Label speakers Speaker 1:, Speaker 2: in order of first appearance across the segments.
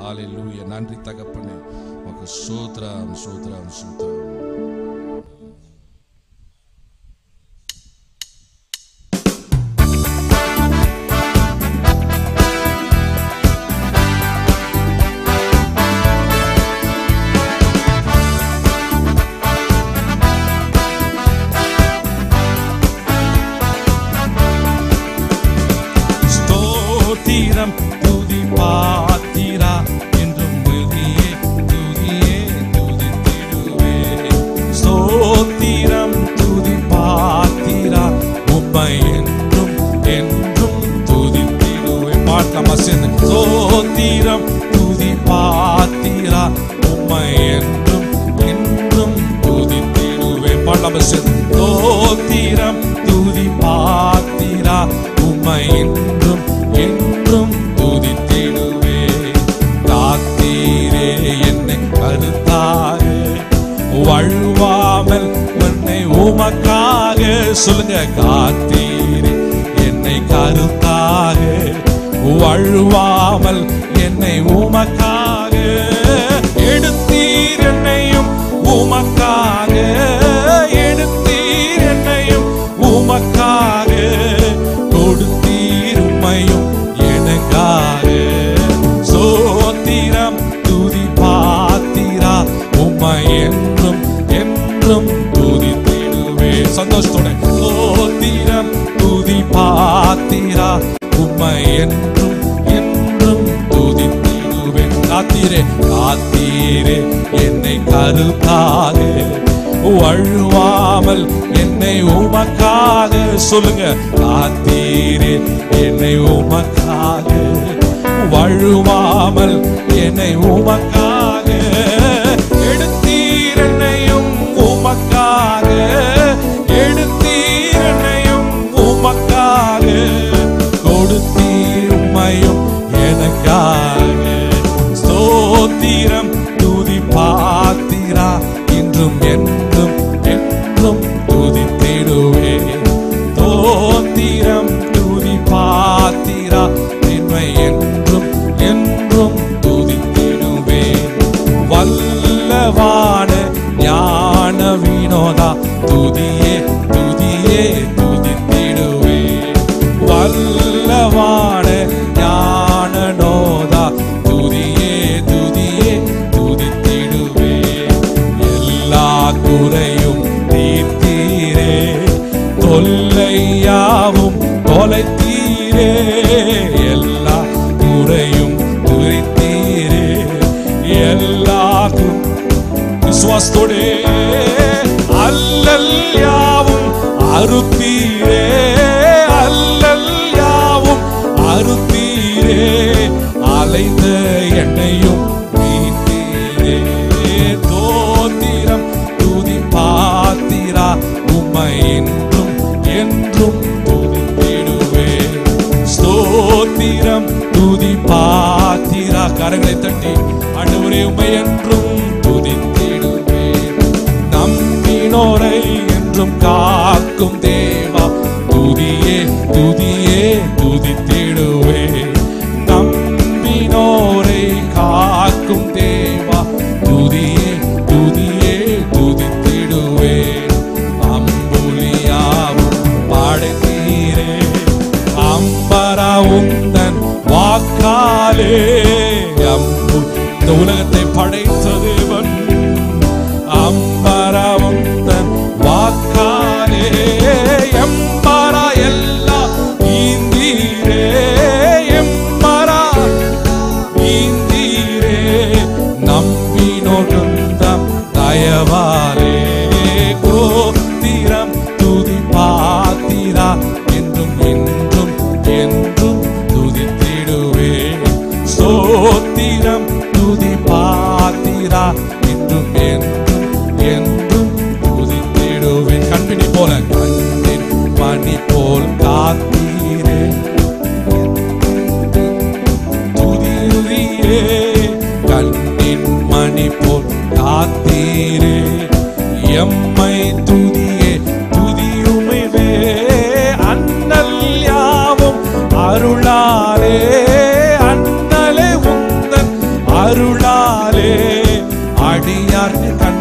Speaker 1: ஹalleluya நன்றி தகப்பனே உமக்கு சோத்ரம் சோத்ரம் சோத்ரம்
Speaker 2: ஸ்தோத்திரம் துதி பாத்திரா என்றும் துதியே துதியே துதித்திடுவே ஸ்தோத்திரம் துதி பாத்திரா உம்மை என்றும் என்றும் துதித்திடுவே பாட்டமா சேர்ந்து ஸ்தோத்திரம் துதி பாத்திரா உம்மை என்றும் என்றும் துதித்திடுவே பாட்டமா சேர்ந்து ஸ்தோத்திரம் துதி பாத்திரா உம்மை என்றும் என்றும் துதித்திடுவே காத்தீரே என்னை கருத்தாக வழுவாமல் உன்னை உமக்காக சொல்லுங்க காத்தீரே என்னை கருத்தாக வழுவாமல் என்னை உமக்காக எடுத்தீர் என்னையும் உமக்காக எடுத்தீர் என்னையும் உமக்காக கொடுத்தீர் உம்மையும் எனக்காக சோத்திரம் துதி பாத்திரா உம்மை என்றும் என்றும் துதித்திடுவே சந்தோஷத்தோட சோத்திரம் துதி பாத்திரா உம்மை என்றும் என்றும் துதித்திடுவேன் காத்தீரே காத்தீரே என்னை கருத்தாக வழுவாமல் என்னை உமக்காக சொல்லுங்க காத்தீரே என்னை உமக்காக வழுவாமல் என்னை உமக்காக எடுத்தீர் என்னையும் உமக்காக எடுத்தீர் என்னையும் உமக்காக கொடுத்தீர் உம்மையும் எனக்காக ஸ்தோத்திரம் துதி பாத்திரா இன்றும் என்றும் என்றும் துதித்திடுவே தோத்திரம் துதி பாத்திரா என்னை என்றும் என்றும் துதித்திடுவே வல்லவான ஞான வினோதா துதியே துதியே துதித்திடுவே வல்லவான ஞான நோதா துதியே துதியே துதித்திடுவே எல்லா குறையும் தீர்த்தீரே தொல்லையாவும் தொலைத்தீரே எல்லா குறையும் குறித்தீரே எல்லா கு- விசுவாசத்தோடே அல்லல் யாவும் அறுத்தீரே அல்லல் யாவும் அறுத்தீரே அலைந்த எண்ணையும் மீட்டீரே தோத்திரம் துதி பாத்திரா உம்மை என்றும் என்றும் துதித்திடுவே ஸ்தோத்திரம் துதி பாத்திரா கரங்களை தட்டி ஆண்டவரே உம்மை என்றும் துதித்திடுவே நம்பினோரை என்றும் காக்கும் தேவா துதியே துதியே துதித்திடுவே நம்பினோரை காக்கும் தேவா துதியே துதியே துதித்திடுவே அம்புலியாவும் பாடுத்தீரே அம்பரா உந்தன் வாக்காலே அம்பு இந்த உலகத்தை படைத்த தேவன் அம்பரா உந்தன் வாக்காலே எம்பரா எல்லாம் ஈந்தீரே எம்பரா ஈந்தீரே நம்பினோர் குந்தம் தயவாலே கோத்திரம் துதி பாத்திரா என்றும் என்றும் என்றும் துதித்திடுவே ஸ்தோத்திரம் துதி பாத்திரா என்றும் என்றும் என்றும் துதித்திடுவேன் கண்பினி போல கண்ணின் மணி போல் காத்தீரே துதியே கண்ணின் மணி போல் காத்தீரே எம்மை துதியே துதியுமிவே அண்ணல் யாவும் அருளாலே அண்ணலே உந்தன் அருளாலே அடியார்க்கு கண்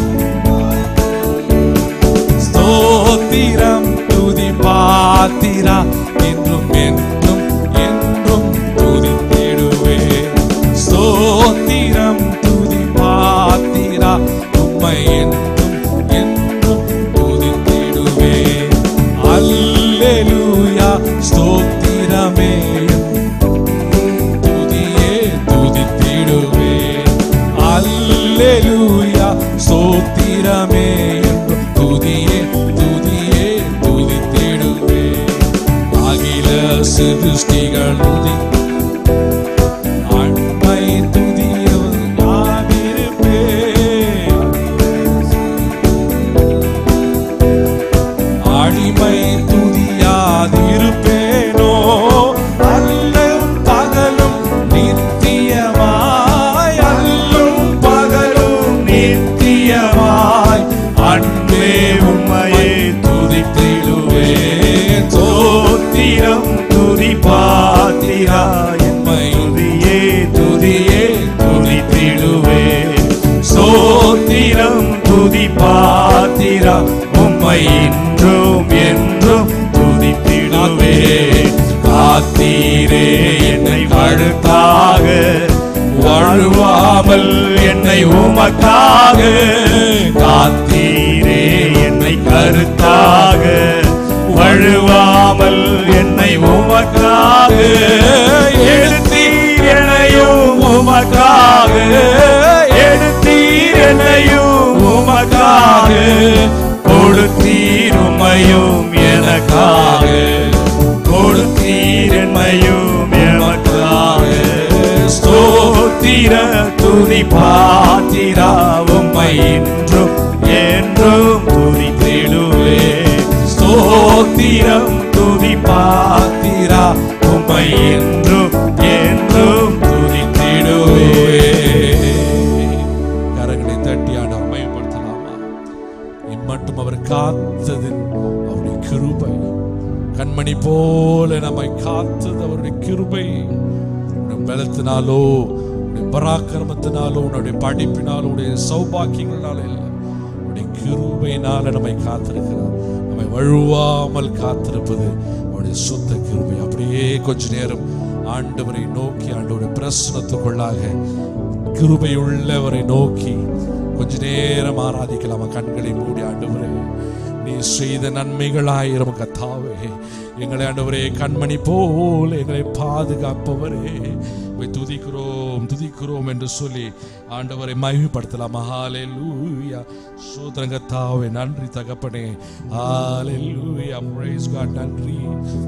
Speaker 2: ஸ்தோத்திரம் துதி பாத்திரா என்றும் என்றும் என்றும் துதித்திடுவே ஸ்தோத்திரம் துதி பாத்திரா உம்மை என்றும் என்றும் துதித்திடுவே அல்லேலூயா ஸ்தோத்திரமே துதியே துதித்திடுவே அல்லேலூயா ஸ்தோத்திரமே என்றும் துதியே துதியே துதித்திடுவே அகில சிருஷ்டிகள் துதி அண்மை துதியவர் யாவிருப்பே அடிமை துதியாதிருப்பேனோ அல்லும் பகலும் நித்தியமாய் அல்லும் பகலும் நித்தியமாய் அன்பே உம்மையே துதித்திடுவே
Speaker 3: தோத்திரம் துதி பாத்திரா
Speaker 2: உம்மை
Speaker 3: துதியே
Speaker 2: துதியே
Speaker 3: துதித்திடுவே சோத்திரம் துதி பாத்திரா உம்மை இன்றும் என்றும் துதித்திடுவே காத்தீரே என்னை கழுத்தாக வாழுவாமல் என்னை உமக்காக காத்தீரே என்னை கருத்தாக வழுவாமல் என்னை உமக்காக எழுத்தீர் என்னையும் உமக்காக எடுத்தீர் என்னையும் உமக்காக கொடுத்தீர் உம்மையும் எனக்காக கொடுத்தீர் என்னையும் எனக்காக ஸ்தோத்திர துதி பாத்திரா உம்மை இன்றும் என்றும் துதித்திடுவே ஸ்தோத்திரம் துதி பாத்திரா உம்மை என்றும் என்றும் துதித்திடுவே
Speaker 2: கரங்களை தட்டி ஆண்டவர் மயப்படுத்தலாமா இம்மட்டும் அவர் காத்தது அவருடைய கிருபை கண்மணி போல நம்மை காத்தது அவருடைய கிருபை உன்னுடைய பலத்தினாலோ உன்னுடைய பராக்கிரமத்தினாலோ உன்னுடைய படிப்பினாலோ உன்னுடைய சௌபாக்கியங்களால இல்லை உன்னுடைய கிருபையினால நம்மை காத்திருக்கிறார் நம்மை வழுவாமல் காத்திருப்பது அவருடைய சுத்த கிருபை அப்படியே கொஞ்ச நேரம் ஆண்டவரை நோக்கி ஆண்டவருடைய பிரசனத்துக்குள்ளாக கிருபையுள்ளவரை நோக்கி கொஞ்ச நேரம் ஆராதிக்கலாம் கண்களை மூடி ஆண்டவரே நீ செய்த நன்மைகளாயிரம் கத்தாவே எங்களை ஆண்டவரே கண்மணி போல எங்களை பாதுகாப்பவரே உம்மை துதிக்கிறோம் துதிக்கிறோம் என்று சொல்லி ஆண்டவரை மகிமைப்படுத்தலாம் ஹalleluya சோதரங்கத்தாவே நன்றி தகப்பனே ஹalleluya praise god நன்றி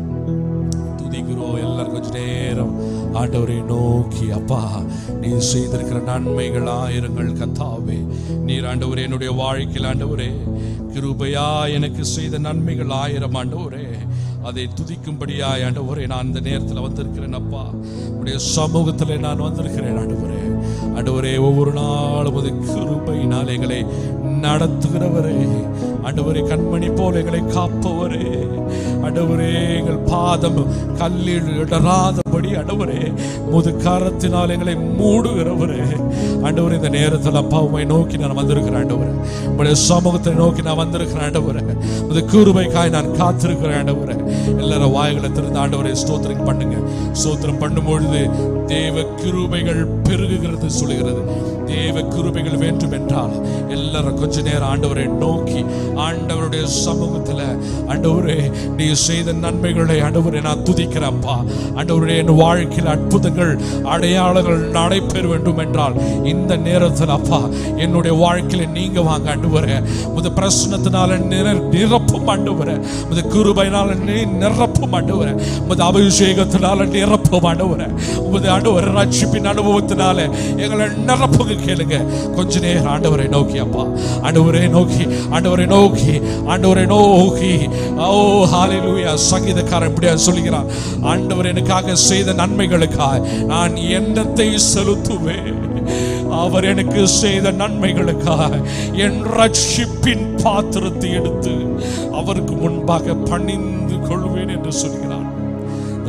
Speaker 2: துதிக்கிறோம் எல்லாரும் கொஞ்ச நேரம் ஆண்டவரை நோக்கி அப்பா நீ செய்திருக்கிற நன்மைகள் ஆயிரங்கள் கத்தாவே நீர் ஆண்டவரே என்னுடைய வாழ்க்கையில் ஆண்டவரே கிருபையா எனக்கு செய்த நன்மைகள் ஆயிரம் ஆண்டவரே அதை துதிக்கும்படியாய் ஆண்டவரே நான் அந்த நேரத்தில் வந்திருக்கிறேன் அப்பா உடைய சமூகத்தில் நான் வந்திருக்கிறேன் ஆண்டவரே ஆண்டவரே ஒவ்வொரு நாளும் அது கிருபையினால் எங்களை நடத்துகிறவரே ஆண்டவரே கண்மணி போல எங்களை காப்பவரே ஆண்டவரே எங்கள் பாதம் கல்லில் இடராதபடி ஆண்டவரே முது கரத்தினால் எங்களை மூடுகிறவரே ஆண்டவரே இந்த நேரத்தில் அப்பா உம்மை நோக்கி நான் வந்திருக்கிறேன் ஆண்டவரே உங்களுடைய சமூகத்தை நோக்கி நான் வந்திருக்கிறேன் ஆண்டவரே முது கிருபைக்காய் நான் காத்திருக்கிறேன் ஆண்டவரே எல்லாரும் வாய்களை திறந்து ஆண்டவரை ஸ்தோத்திரம் பண்ணுங்க ஸ்தோத்திரம் பண்ணும் பொழுது தேவ கிருபைகள் பெருகுகிறது சொல்லுகிறது தேவ கிருபைகள் வேண்டும் என்றால் எல்லாரும் கொஞ்ச நேரம் ஆண்டவரை நோக்கி ஆண்டவருடைய சமூகத்தில் ஆண்டவரே நீ செய்த நன்மைகளை ஆண்டவரை நான் துதிக்கிறப்பா ஆண்டவரே என் வாழ்க்கையில் அற்புதங்கள் அடையாளங்கள் நடைபெற வேண்டும் என்றால் இந்த நேரத்தில் அப்பா என்னுடைய வாழ்க்கையில நீங்க வாங்க ஆண்டவரே முத பிரச்சனத்தினால நிர நிரப்பும் ஆண்டவரே முத கிருபையினால நீ நிரப்பும் ஆண்டவரே முத அபிஷேகத்தினால நிரப்பும் ஆண்டவரே முத ஆண்டவர் ரட்சிப்பின் அனுபவத்தினால எங்களை நிரப்புங்க கேளுங்க கொஞ்ச நேரம் ஆண்டவரை நோக்கி அப்பா ஆண்டவரை நோக்கி ஆண்டவரை நோக்கி ஆண்டவரை நோக்கி ஓ ஹalleluya சங்கீதக்காரன் இப்படியா சொல்லுகிறான் ஆண்டவர் எனக்காக செய்த நன்மைகளுக்காக நான் எண்ணத்தை செலுத்துவேன் அவர் எனக்கு செய்த நன்மைகளுக்காக என் ரட்சிப்பின் பாத்திரத்தை எடுத்து அவருக்கு முன்பாக பணிந்து கொள்வேன் என்று சொல்கிறான் இந்த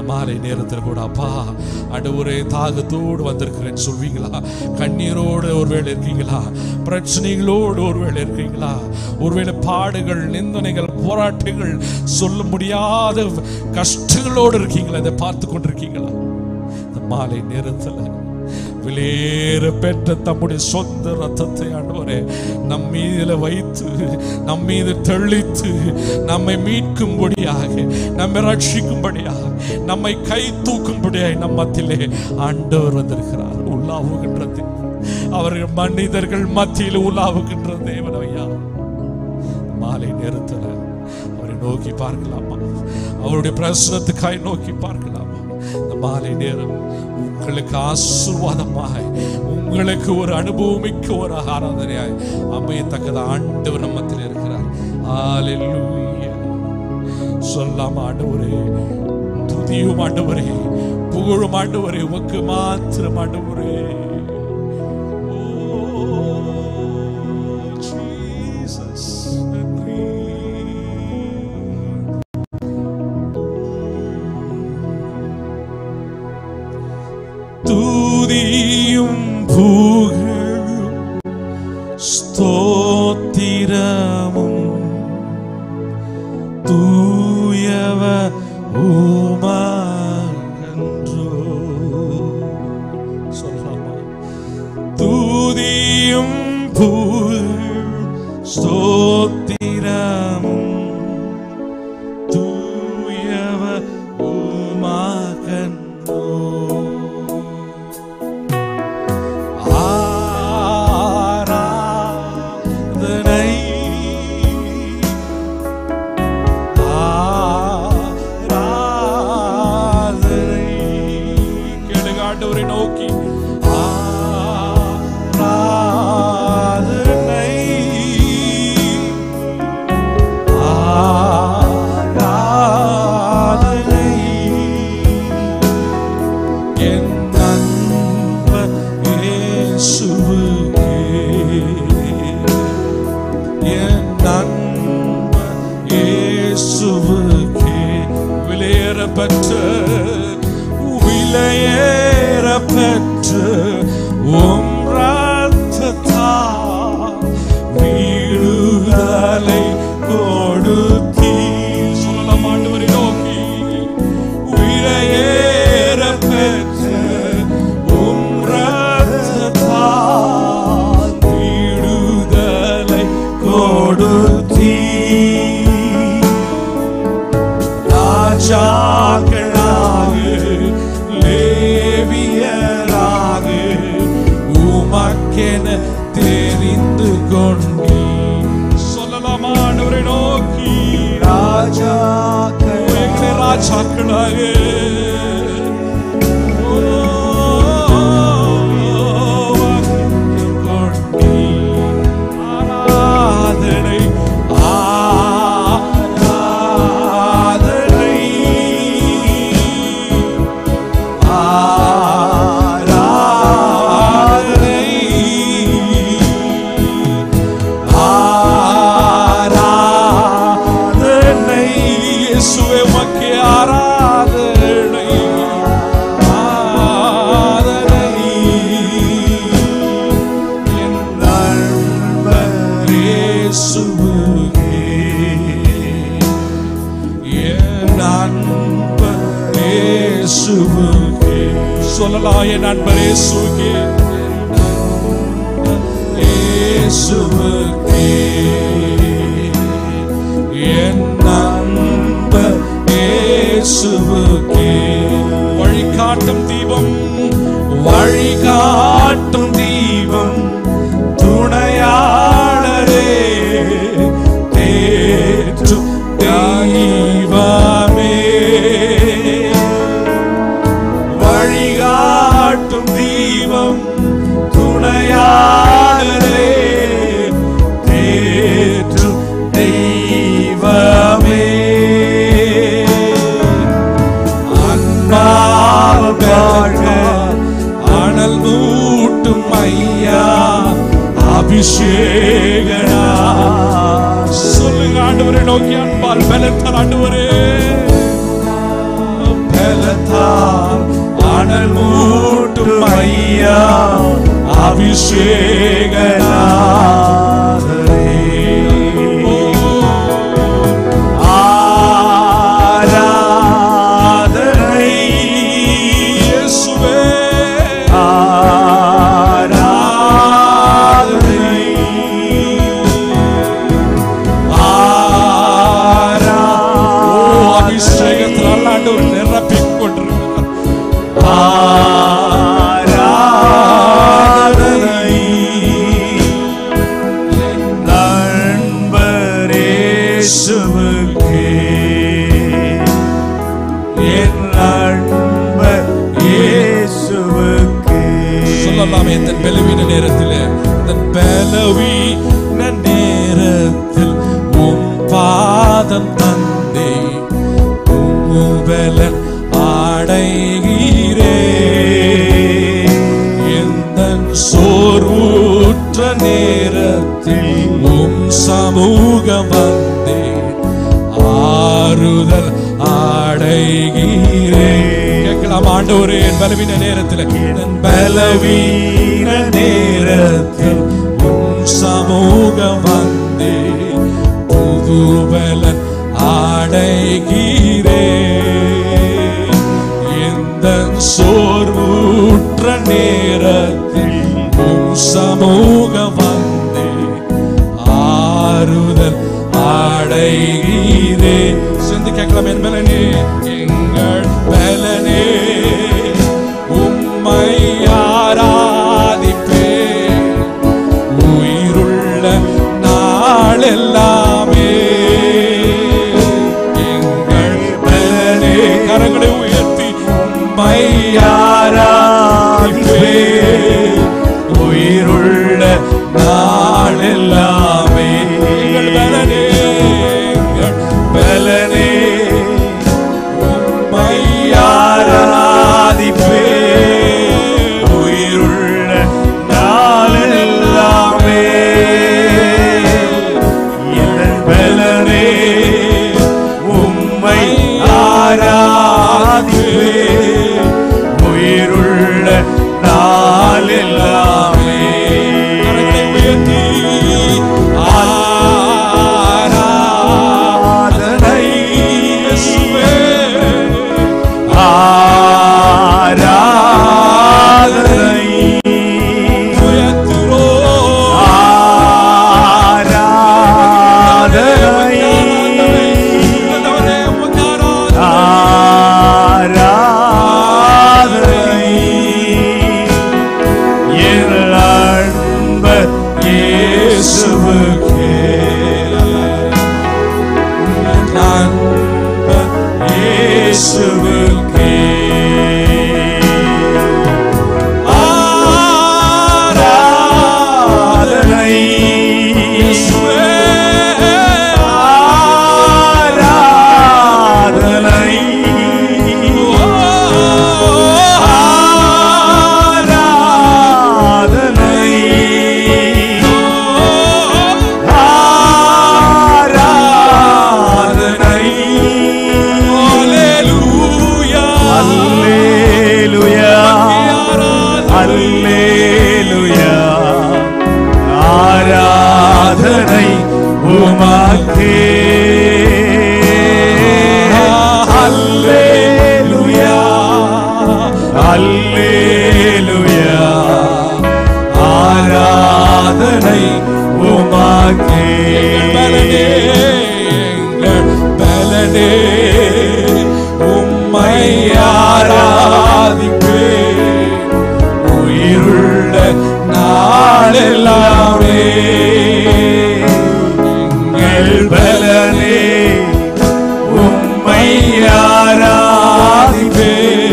Speaker 2: மாலை நேரத்தில் கூட அப்பா ஆண்டவரே தாகத்தோடு வந்திருக்கிறேன்னு சொல்வீங்களா கண்ணீரோடு ஒருவேளை இருக்கீங்களா பிரச்சனைகளோடு ஒருவேளை இருக்கீங்களா ஒருவேளை பாடுகள் நிந்தனைகள் போராட்டங்கள் சொல்ல முடியாத கஷ்டங்களோடு இருக்கீங்களா இதை பார்த்து கொண்டிருக்கீங்களா இந்த மாலை நேரத்தில் வெளியேற பெற்ற தம்முடைய சொந்த ரத்தத்தை ஆண்டவரே நம் மீதில வைத்து நம் மீது தெளித்து நம்மை மீட்கும்படியாக நம்மை ரட்சிக்கும்படியாக நம்மை கை தூக்கும்படியாக நம் மத்தியிலே ஆண்டவர் வந்திருக்கிறார் உலாவுகின்றது அவர்கள் மனிதர்கள் மத்தியில் உலாவுகின்ற தேவன் ஐயா மாலை நேரத்தில் அவரை நோக்கி பார்க்கலாமா அவருடைய பிரசனத்துக்காய் நோக்கி பார்க்கலாமா இந்த மாலை நேரம் உங்களுக்கு ஆசீர்வாதமாய் உங்களுக்கு ஒரு அனுபவமிக்க ஒரு ஆராதனையாய் அமையத்தக்கத ஆண்டவர் நம்மத்தில் இருக்கிறார் ஹalleluya சொல்லாம் ஆண்டவரே துதியும் ஆண்டவரே புகழும் ஆண்டவரே உமக்கு மாத்திரம் ஆண்டவரே ஓ, Jesus, நன்றி. துதியும் புகழும் ஸ்தோத்திரமும் தூயவ உமகன்றோ சொல்லலாமா துதியும் புகழும் ஸ்தோத்திரமும் தூயவ உமகன்றோ ஆராதனை ஆராதனை கேளுங்க ஆண்டவரை நோக்கி ஆராதனை ஆராதனை என் நண்பர் இயேசுவுக்கே. என் நண்பர் இயேசுவுக்கே. விலையேறப்பெற்ற விலையேறப்பெற்ற உம் ரத்தத்தால் விடுதலை கொடுத்தீ சொல்லலாம் ஆண்டவரை நோக்கி விலையேற பெற்ற உம் ரத்தத்தால் விடுதலை கொடுத்தீ ராஜாக்களாக லேவியராக உமக்கென தெரிந்து கொண்டீ சொல்லலாமா ஆண்டவரை நோக்கி எங்களை ராஜாக்களாக ஓ, கொண்டீ. ஆராதனை ஆராதனை ஆராதனை இயேசுவே உமக்கே ஆராதனை ஆராதனை என் நண்பர் இயேசுவுக்கே என் நண்பர் இயேசுவுக்கே சொல்லலாம் என் நண்பர் இயேசுவுக்கே இயேசுவுக்கே என் நண்பர் இயேசுவுக்கே வழிகாட்டும் தீபம் வழிகாட்டும் தீபம் துணையாளரே தேற்றும் தெய்வமே வழிகாட்டும் தீபம் துணையாளரே தேற்றும் தெய்வமே அன்பாக அனல் மூட்டும் ஐயா அபிஷேகனா சொல்லுங்க ஆண்டவரை நோக்கி அன்பால் பலத்தர் ஆண்டவரே பலத்த
Speaker 3: அனல் மூட்டும் ஐயா அபிஷேகநாதரே ஆராதனை
Speaker 2: இயேசுவே
Speaker 3: ஆராதனை
Speaker 2: ஓ அபிஷேகத்தால் ஆண்டவர் நிரப்பிக் கொண்டிருக்கிறார்
Speaker 3: ஆராதனை நண்பரேசுவுக்கே என் நண்பர் இயேசுவுக்கே
Speaker 2: சொல்லலாமே தன் பலவீன நேரத்தில் தன் பலவீன நேரத்தில் உம் பாதம் தந்தே உம்முபலன் ஆடைகிறே எந்த சோர்வுற்ற நேரத்தில் உம் சமூகம் வந்தே ஆறுதல் ஆடைகிறே கேட்கலாம் ஆண்டவரே என் பலவீன நேரத்தில் என் பலவீன நேரத்தில் உன் சமூகம் வந்தே புதுபலன் ஆடைகிறே எந்த சோர்வுற்ற நேரத்தில் உன் சமூகம் வந்தே ஆறுதல் ஆடைகிறே சிந்து கேட்கலாம் என் பலனே எங்கள் பலனே உம்மை ஆராதிப்பே உயிருள்ள நாளெல்லாமே எங்கள் பலனே கரங்களை உயர்த்தி உம்மை ஆராதிப்பே உயிருள்ள நாளெல்லாமே எங்கள் பலனே எங்கள் பலனே உம்மை ஆராதிப்பே
Speaker 3: உயிருள்ள நாளெல்லாமே என் பலனே உம்மை ஆராதிப்பே உயிருள்ள நாளெல்லாமே
Speaker 2: கரங்களை உயர்த்தி ஆராதனை இயேசுவே.
Speaker 3: ஆராதனை
Speaker 2: உயர்த்துகிறோம்.
Speaker 3: ஆராதனை
Speaker 2: ஆண்டவரே, உமக்கு ஆராதனை.
Speaker 3: ஆராதனை என் அன்பர் இயேசுவுக்கே
Speaker 2: நண்பர்
Speaker 3: இயேசுவுக்கே ஆராதனை
Speaker 2: இயேசுவே.
Speaker 3: ஆராதனை ஆராதனை ஆராதனை
Speaker 2: அல்லேலூயா.
Speaker 3: அல்லேலூயா அல்லேலூயா ஆராதனை உமக்கே அல்லேலூயா அல்லேலூயா ஆராதனை உமக்கே
Speaker 2: பலனே, எங்கள் பலனே, உம்மை ஆராதிப்பே உயிருள்ள நாளெல்லாமே
Speaker 3: எங்கள் பலனே உம்மை ஆராதிப்பே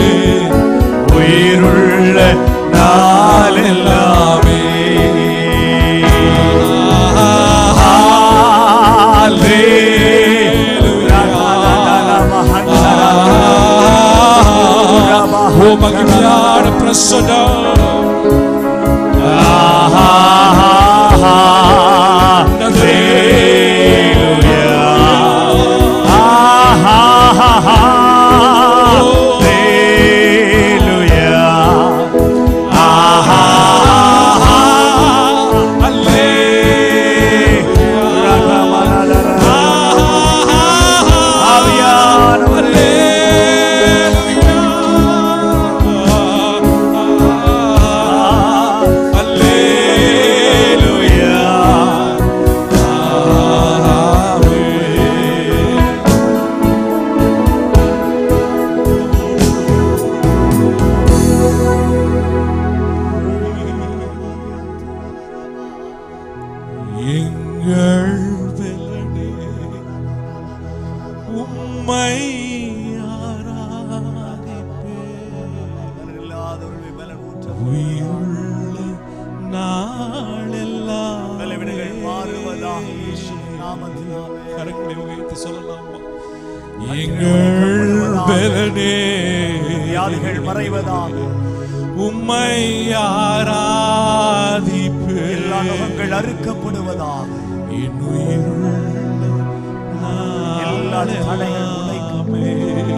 Speaker 3: உயிருள்ள நாளெல்லாமே
Speaker 2: ஓ மகிமையான பிரசனம்
Speaker 3: ஆஹா
Speaker 2: எங்கள் பலனே உம்மை ஆராதிப்பேன்
Speaker 3: இல்லாதவர்களை பலன் ஊற்ற
Speaker 2: உயிருள்ள நாளெல்லாம்
Speaker 3: பலவினைகள் மாறுவதாக இயேசுவின் நாமத்தினாலே
Speaker 2: கரங்களை உயர்த்தி சொல்லலாமா எங்கள் பலனே
Speaker 3: வியாதிகள் மறைவதாக
Speaker 2: உம்மை ஆராதிப்பு
Speaker 3: எல்லா நுகங்கள் அறுக்கப்படுவதாக
Speaker 2: என் உயிருள்ள
Speaker 3: எல்லா தடைகள்
Speaker 2: நாளெல்லாமே.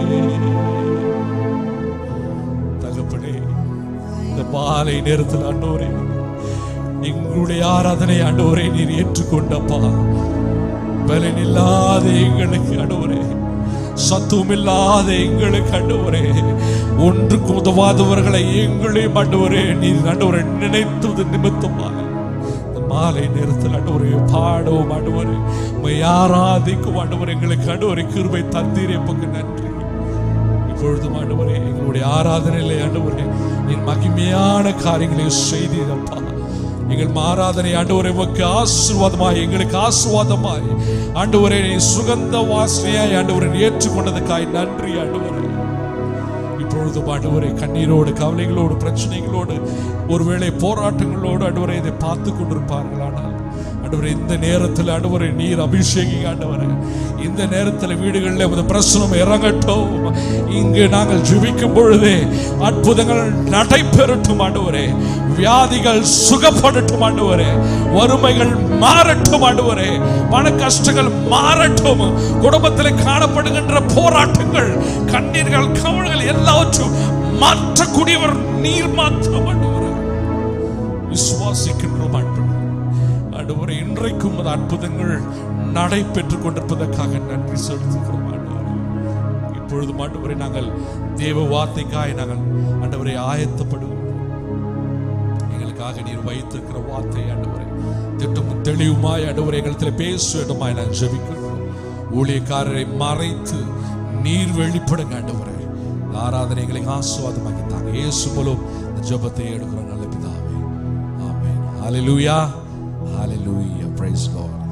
Speaker 2: தகப்பனே இந்த மாலை நேரத்தில் ஆண்டவரே எங்களுடைய ஆராதனை ஆண்டவரே நீர் ஏற்றுக்கொண்டப்பா பலன் இல்லாத எங்களுக்கு ஆண்டவரே சத்துவம் இல்லாத எங்களுக்கு ஆண்டவரே ஒன்றுக்கு உதவாதவர்களை எங்களையும் ஆண்டவரே நீர் ஆண்டவரை நினைத்தது நிமித்தமாக இந்த மாலை நேரத்தில் ஆண்டவரை பாடவும் ஆண்டவரே உம்மை ஆராதிக்கும் ஆண்டவர் எங்களுக்கு ஆண்டவரை கிருபை தந்தீரே பங்கு நன்றி இப்பொழுதும் ஆண்டவரே எங்களுடைய ஆராதனையிலே ஆண்டவரே நீர் மகிமையான காரியங்களை செய்தீரப்பா எங்கள் ஆராதனை ஆண்டவரே உமக்கு ஆசீர்வாதமாய் எங்களுக்கு ஆசீர்வாதமாய் ஆண்டவரே நீ சுகந்த வாசனையாய் ஆண்டவரை ஏற்றுக்கொண்டதுக்காய் நன்றி ஆண்டவரே இப்பொழுதும் ஆண்டவரே கண்ணீரோடு கவலைகளோடு பிரச்சனைகளோடு ஒருவேளை போராட்டங்களோடு ஆண்டவரை இதை பார்த்து கொண்டிருப்பார்கள் ஆனால் ஆண்டவரே இந்த நேரத்தில் ஆண்டவரை நீர் அபிஷேகி ஆண்டவரே இந்த நேரத்தில் வீடுகளில் உமது பிரசனம் இறங்கட்டும் இங்கு நாங்கள் ஜெபிக்கும் பொழுதே அற்புதங்கள் நடைபெறட்டும் ஆண்டவரே வியாதிகள் சுகப்படட்டும் ஆண்டவரே வறுமைகள் மாறட்டும் ஆண்டவரே பண கஷ்டங்கள் மாறட்டும் குடும்பத்தில் காணப்படுகின்ற போராட்டங்கள் கண்ணீர்கள் கவலைகள் எல்லாவற்றும் மாற்றக்கூடியவர் நீர் மாற்றம் ஆண்டவரே விசுவாசிக்கின்றோம் ஆண்டவரே ஆண்டவரே இன்றைக்கும் அது அற்புதங்கள் நடைபெற்றுக் கொண்டிருப்பதற்காக நன்றி செலுத்துகிறோம் ஆண்டவரே இப்பொழுது ஆண்டவரே நாங்கள் தேவ வார்த்தைக்காய் நாங்கள் ஆண்டவரை ஆயத்தப்படுகிறோம் எங்களுக்காக நீர் வைத்திருக்கிற வார்த்தை ஆண்டவரே திட்டமும் தெளிவுமாய் ஆண்டவரே எங்களிடத்தில் பேச வேண்டுமாய் நான் ஜெபிக்கிறோம் ஊழியக்காரரை மறைத்து நீர் வெளிப்படுங்க ஆண்டவரே இந்த ஆராதனை எங்களுக்கு ஆசுவாதமாக்கி தாங்க இயேசு போலும் இந்த ஜெபத்தை எடுக்கிறோம் நல்ல பிதாவே ஆமென் ஹalleluya hallelujah praise god